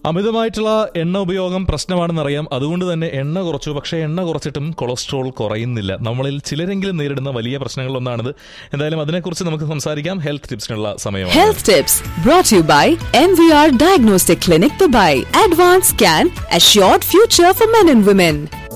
അമിതമായിട്ടുള്ള എണ്ണ ഉപയോഗം പ്രശ്നമാണെന്നറിയാം അതുകൊണ്ട് തന്നെ എണ്ണ കുറച്ചു പക്ഷേ എണ്ണ കുറച്ചിട്ടും കൊളസ്ട്രോൾ കുറയുന്നില്ല നമ്മളിൽ ചിലരെങ്കിലും നേരിടുന്ന വലിയ പ്രശ്നങ്ങളിലൊന്നാണിത് എന്തായാലും അതിനെക്കുറിച്ച് നമുക്ക് സംസാരിക്കാം ഹെൽത്ത് ടിപ്സിനുള്ള സമയമാണ് Health Tips brought to you by MVR Diagnostic Clinic Dubai. Advanced Scan, assured future for men and women.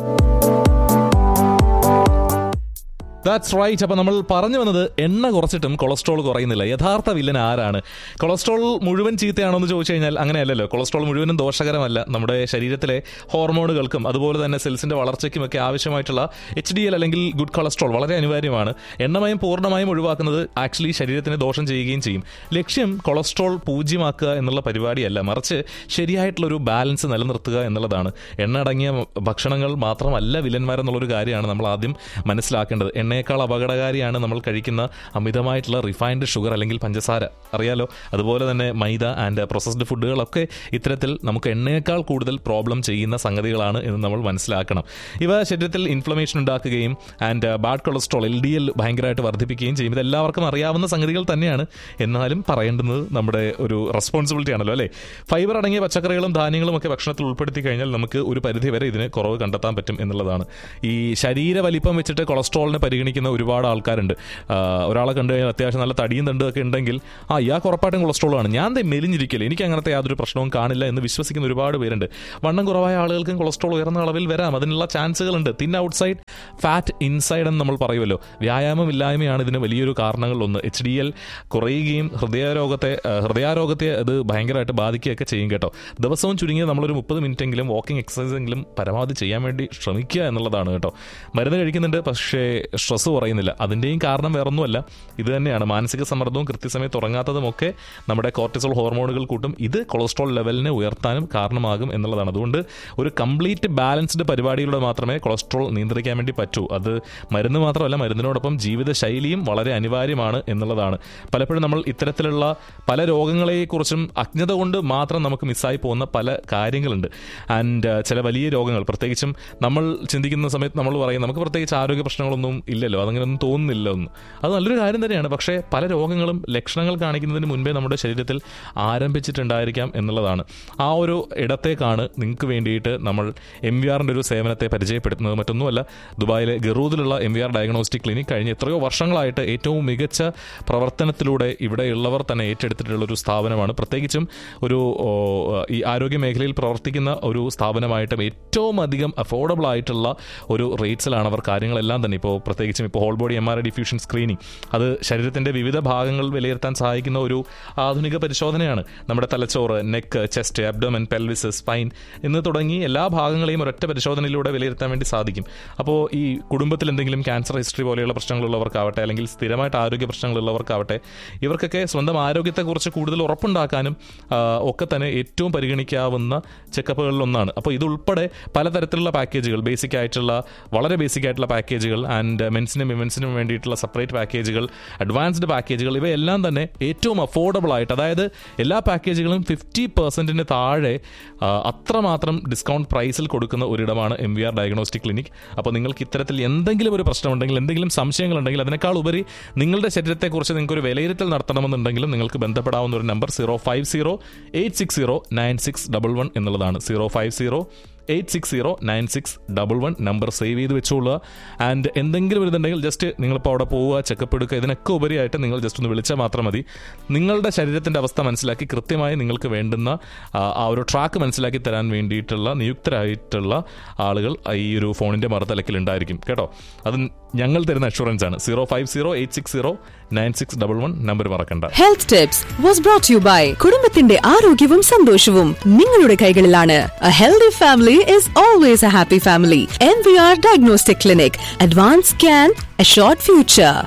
That's right അപ്പൊ നമ്മൾ പറഞ്ഞു വന്നത് എണ്ണ കുറച്ചിട്ടും കൊളസ്ട്രോൾ കുറയുന്നില്ല യഥാർത്ഥ വില്ലൻ ആരാണ് കൊളസ്ട്രോൾ മുഴുവൻ ചീത്തയാണോ എന്ന് ചോദിച്ചു കഴിഞ്ഞാൽ അങ്ങനെയല്ലല്ലോ കൊളസ്ട്രോൾ മുഴുവനും ദോഷകരമല്ല നമ്മുടെ ശരീരത്തിലെ ഹോർമോണുകൾക്കും അതുപോലെ തന്നെ സെൽസിന്റെ വളർച്ചയ്ക്കും ഒക്കെ ആവശ്യമായിട്ടുള്ള എച്ച് ഡി എൽ അല്ലെങ്കിൽ ഗുഡ് കൊളസ്ട്രോൾ വളരെ അനിവാര്യമാണ് എണ്ണമയം പൂർണ്ണമായും ഒഴിവാക്കുന്നത് ആക്ച്വലി ശരീരത്തിന് ദോഷം ചെയ്യുകയും ചെയ്യും ലക്ഷ്യം കൊളസ്ട്രോൾ പൂജ്യമാക്കുക എന്നുള്ള പരിപാടിയല്ല മറിച്ച് ശരിയായിട്ടുള്ള ഒരു ബാലൻസ് നിലനിർത്തുക എന്നുള്ളതാണ് എണ്ണ അടങ്ങിയ ഭക്ഷണങ്ങൾ മാത്രമല്ല വില്ലന്മാരെന്നുള്ളൊരു കാര്യമാണ് നമ്മൾ ആദ്യം മനസ്സിലാക്കേണ്ടത് എണ്ണയേക്കാൾ അപകടകാരിയാണ് നമ്മൾ കഴിക്കുന്ന അമിതമായിട്ടുള്ള റിഫൈൻഡ് ഷുഗർ അല്ലെങ്കിൽ പഞ്ചസാര അറിയാലോ അതുപോലെ തന്നെ മൈദ ആൻഡ് പ്രോസസ്ഡ് ഫുഡുകളൊക്കെ ഇത്തരത്തിൽ നമുക്ക് എണ്ണയേക്കാൾ കൂടുതൽ പ്രോബ്ലം ചെയ്യുന്ന സംഗതികളാണ് എന്ന് നമ്മൾ മനസ്സിലാക്കണം ഇവ ശരീരത്തിൽ ഇൻഫ്ലമേഷൻ ഉണ്ടാക്കുകയും and bad cholesterol L D L ഭയങ്കരമായിട്ട് വർദ്ധിപ്പിക്കുകയും ചെയ്യും ഇത് എല്ലാവർക്കും അറിയാവുന്ന സംഗതികൾ തന്നെയാണ് എന്നാലും പറയേണ്ടുന്നത് നമ്മുടെ ഒരു റെസ്പോൺസിബിലിറ്റി ആണല്ലോ അല്ലേ ഫൈബർ അടങ്ങിയ പച്ചക്കറികളും ധാന്യങ്ങളും ഒക്കെ ഭക്ഷണത്തിൽ ഉൾപ്പെടുത്തി കഴിഞ്ഞാൽ നമുക്ക് ഒരു പരിധി വരെ ഇതിന് കുറവ് കണ്ടെത്താൻ പറ്റും എന്നുള്ളതാണ് ഈ ശരീര വലിപ്പം വെച്ചിട്ട് കൊളസ്ട്രോളിനെ പരിഗണിക്കുന്ന ഒരുപാട് ആൾക്കാരുണ്ട് ആ, ഒരാളെ കണ്ടു കഴിഞ്ഞാൽ അത്യാവശ്യം നല്ല തടിയും തണ്ടും ഒക്കെ ഉണ്ടെങ്കിൽ ആ ഇയാൾക്ക് ഉറപ്പായിട്ടും കൊളസ്ട്രോൾ ആണ് ഞാൻ ദേ മെലിഞ്ഞിരിക്കില്ല എനിക്ക് അങ്ങനത്തെ യാതൊരു പ്രശ്നവും കാണില്ല എന്ന് വിശ്വസിക്കുന്ന ഒരുപാട് പേരുണ്ട് വണ്ണം കുറവായ ആളുകൾക്കും കൊളസ്ട്രോൾ ഉയർന്ന അളവിൽ വരാം അതിനുള്ള ചാൻസുകളുണ്ട് തിൻ ഔട്ട്സൈഡ് ഫാറ്റ് ഇൻസൈഡ് എന്ന് നമ്മൾ പറയുമല്ലോ വ്യായാമമില്ലായ്മയാണ് ഇതിന് വലിയൊരു കാരണങ്ങളിലൊന്ന് എച്ച് ഡി എൽ കുറയുകയും ഹൃദയരോഗത്തെ ആ, ഹൃദയാരോഗത്തെ അത് ഭയങ്കരമായിട്ട് ബാധിക്കുകയൊക്കെ ചെയ്യും കേട്ടോ ദിവസവും ചുരുങ്ങിയത് നമ്മളൊരു മുപ്പത് മിനിറ്റെങ്കിലും വാക്കിംഗ് എക്സസൈസ് എങ്കിലും പരമാവധി ചെയ്യാൻ വേണ്ടി ശ്രമിക്കുക എന്നുള്ളതാണ് കേട്ടോ മരുന്ന് കഴിക്കുന്നുണ്ട് പക്ഷേ സ്ട്രെസ് കുറയുന്നില്ല അതിൻ്റെയും കാരണം വേറൊന്നുമല്ല ഇത് തന്നെയാണ് മാനസിക സമ്മർദ്ദവും കൃത്യസമയത്ത് ഉറങ്ങാത്തതുമൊക്കെ നമ്മുടെ കോർട്ടിസോൾ ഹോർമോണുകൾ കൂട്ടും ഇത് കൊളസ്ട്രോൾ ലെവലിനെ ഉയർത്താനും കാരണമാകും എന്നുള്ളതാണ് അതുകൊണ്ട് ഒരു കംപ്ലീറ്റ് ബാലൻസ്ഡ് പരിപാടിയിലൂടെ മാത്രമേ കൊളസ്ട്രോൾ നിയന്ത്രിക്കാൻ വേണ്ടി പറ്റൂ അത് മരുന്ന് മാത്രമല്ല മരുന്നിനോടൊപ്പം ജീവിതശൈലിയും വളരെ അനിവാര്യമാണ് എന്നുള്ളതാണ് പലപ്പോഴും നമ്മൾ ഇത്തരത്തിലുള്ള പല രോഗങ്ങളെക്കുറിച്ചും അജ്ഞത കൊണ്ട് മാത്രം നമുക്ക് മിസ്സായി പോകുന്ന പല കാര്യങ്ങളുണ്ട് ആൻഡ് ചില വലിയ രോഗങ്ങൾ പ്രത്യേകിച്ചും നമ്മൾ ചിന്തിക്കുന്ന സമയത്ത് നമ്മൾ പറയും നമുക്ക് പ്രത്യേകിച്ച് ആരോഗ്യ പ്രശ്നങ്ങളൊന്നും ഇല്ലല്ലോ അതങ്ങനെയൊന്നും തോന്നുന്നില്ല ഒന്നും അത് നല്ലൊരു കാര്യം തന്നെയാണ് പക്ഷേ പല രോഗങ്ങളും ലക്ഷണങ്ങൾ കാണിക്കുന്നതിന് മുൻപേ നമ്മുടെ ശരീരത്തിൽ ആരംഭിച്ചിട്ടുണ്ടായിരിക്കാം എന്നുള്ളതാണ് ആ ഒരു ഇടത്തേക്കാണ് നിങ്ങൾക്ക് വേണ്ടിയിട്ട് നമ്മൾ എം വി ആറിൻ്റെ ഒരു സേവനത്തെ പരിചയപ്പെടുത്തുന്നത് മറ്റൊന്നുമല്ല ദുബായിലെ ഗറൂദിലുള്ള M V R diagnostic clinic കഴിഞ്ഞ എത്രയോ വർഷങ്ങളായിട്ട് ഏറ്റവും മികച്ച പ്രവർത്തനത്തിലൂടെ ഇവിടെയുള്ളവർ തന്നെ ഏറ്റെടുത്തിട്ടുള്ള ഒരു സ്ഥാപനമാണ് പ്രത്യേകിച്ചും ഒരു ഓ, ഈ ആരോഗ്യ മേഖലയിൽ പ്രവർത്തിക്കുന്ന ഒരു സ്ഥാപനമായിട്ടും ഏറ്റവും അധികം അഫോർഡബിൾ ആയിട്ടുള്ള ഒരു റേറ്റ്സിലാണ് അവർ കാര്യങ്ങളെല്ലാം തന്നെ ഇപ്പോൾ പ്രത്യേകിച്ചും ഇപ്പോൾ whole body M R I diffusion screening അത് ശരീരത്തിൻ്റെ വിവിധ ഭാഗങ്ങൾ വിലയിരുത്താൻ സഹായിക്കുന്ന ഒരു ആധുനിക പരിശോധനയാണ് നമ്മുടെ തലച്ചോറ് neck chest abdomen pelvis spine എന്ന് തുടങ്ങി എല്ലാ ഭാഗങ്ങളെയും ഒരൊറ്റ പരിശോധനയിലൂടെ വിലയിരുത്താൻ വേണ്ടി സാധിക്കും അപ്പോൾ ഈ കുടുംബത്തിൽ എന്തെങ്കിലും ക്യാൻസർ ഹിസ്റ്ററി പോലെയുള്ള പ്രശ്നങ്ങളുള്ളവർക്കാവട്ടെ അല്ലെങ്കിൽ സ്ഥിരമായിട്ട് ആരോഗ്യ പ്രശ്നങ്ങളുള്ളവർക്കാവട്ടെ ഇവർക്കൊക്കെ സ്വന്തം ആരോഗ്യത്തെക്കുറിച്ച് കൂടുതൽ ഉറപ്പുണ്ടാക്കാനും ആ, ഒക്കെ തന്നെ ഏറ്റവും പരിഗണിക്കാവുന്ന ചെക്കപ്പുകളിലൊന്നാണ് അപ്പോൾ ഇതുൾപ്പെടെ പലതരത്തിലുള്ള പാക്കേജുകൾ ബേസിക് ആയിട്ടുള്ള വളരെ ബേസിക് ആയിട്ടുള്ള പാക്കേജുകൾ ആൻഡ് മെൻസിനും വിമൻസിനും വേണ്ടിയിട്ടുള്ള സെപ്പറേറ്റ് പാക്കേജുകൾ അഡ്വാൻസ്ഡ് പാക്കേജുകൾ ഇവയെല്ലാം തന്നെ ഏറ്റവും അഫോർഡബിൾ ആയിട്ട് അതായത് എല്ലാ പാക്കേജുകളും ഫിഫ്റ്റി പെർസെൻറ്റിന് താഴെ ആ, അത്രമാത്രം ഡിസ്കൗണ്ട് പ്രൈസിൽ കൊടുക്കുന്ന ഒരിടമാണ് M V R diagnostic clinic അപ്പോൾ നിങ്ങൾക്ക് ഇത്തരത്തിൽ എന്തെങ്കിലും ഒരു പ്രശ്നമുണ്ടെങ്കിൽ എന്തെങ്കിലും സംശയങ്ങളുണ്ടെങ്കിൽ അതിനേക്കാൾ ഉപരി നിങ്ങളുടെ ശരീരത്തെക്കുറിച്ച് നിങ്ങൾക്ക് ഒരു വിലയിരുത്തൽ നടത്തണമെന്നുണ്ടെങ്കിലും നിങ്ങൾക്ക് ബന്ധപ്പെടാവുന്ന ഒരു number zero five zero eight six zero nine six double one എന്നുള്ളതാണ് zero five zero eight six zero nine six double one number save ചെയ്ത് വെച്ചോളുക ആൻഡ് എന്തെങ്കിലും ഇതുണ്ടെങ്കിൽ ജസ്റ്റ് നിങ്ങളിപ്പോൾ അവിടെ പോവുക ചെക്കപ്പ് എടുക്കുക ഇതിനൊക്കെ ഉപരിയായിട്ട് നിങ്ങൾ ജസ്റ്റ് ഒന്ന് വിളിച്ചാൽ മാത്രം മതി നിങ്ങളുടെ ശരീരത്തിൻ്റെ അവസ്ഥ മനസ്സിലാക്കി കൃത്യമായി നിങ്ങൾക്ക് വേണ്ടുന്ന ആ, ആ ഒരു ട്രാക്ക് മനസ്സിലാക്കി തരാൻ വേണ്ടിയിട്ടുള്ള നിയുക്തരായിട്ടുള്ള ആളുകൾ ഈ ഒരു ഫോണിൻ്റെ മറുതലക്കിൽ ഉണ്ടായിരിക്കും കേട്ടോ അത് ഞങ്ങൾ തരുന്ന അഷുറൻസ് ആണ് zero five zero eight six zero nine six double one number മറക്കണ്ട Health Tips was brought to you by കുടുംബത്തിന്റെ ആരോഗ്യവും സന്തോഷവും നിങ്ങളുടെ കൈകളിലാണ് A healthy family is always a happy family. MVR Diagnostic Clinic. Advanced Scan, assured future.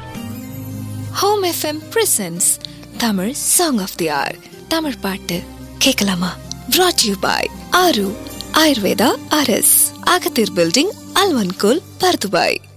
Home FM presents Tamil song of the hour Tamil பாட்டு கேட்கலாமா brought you by ஆரு ஆயுர்வேதா அரஸ் அகத்தீர் பில்டிங் அல்வன்கோல் பர்துபாய்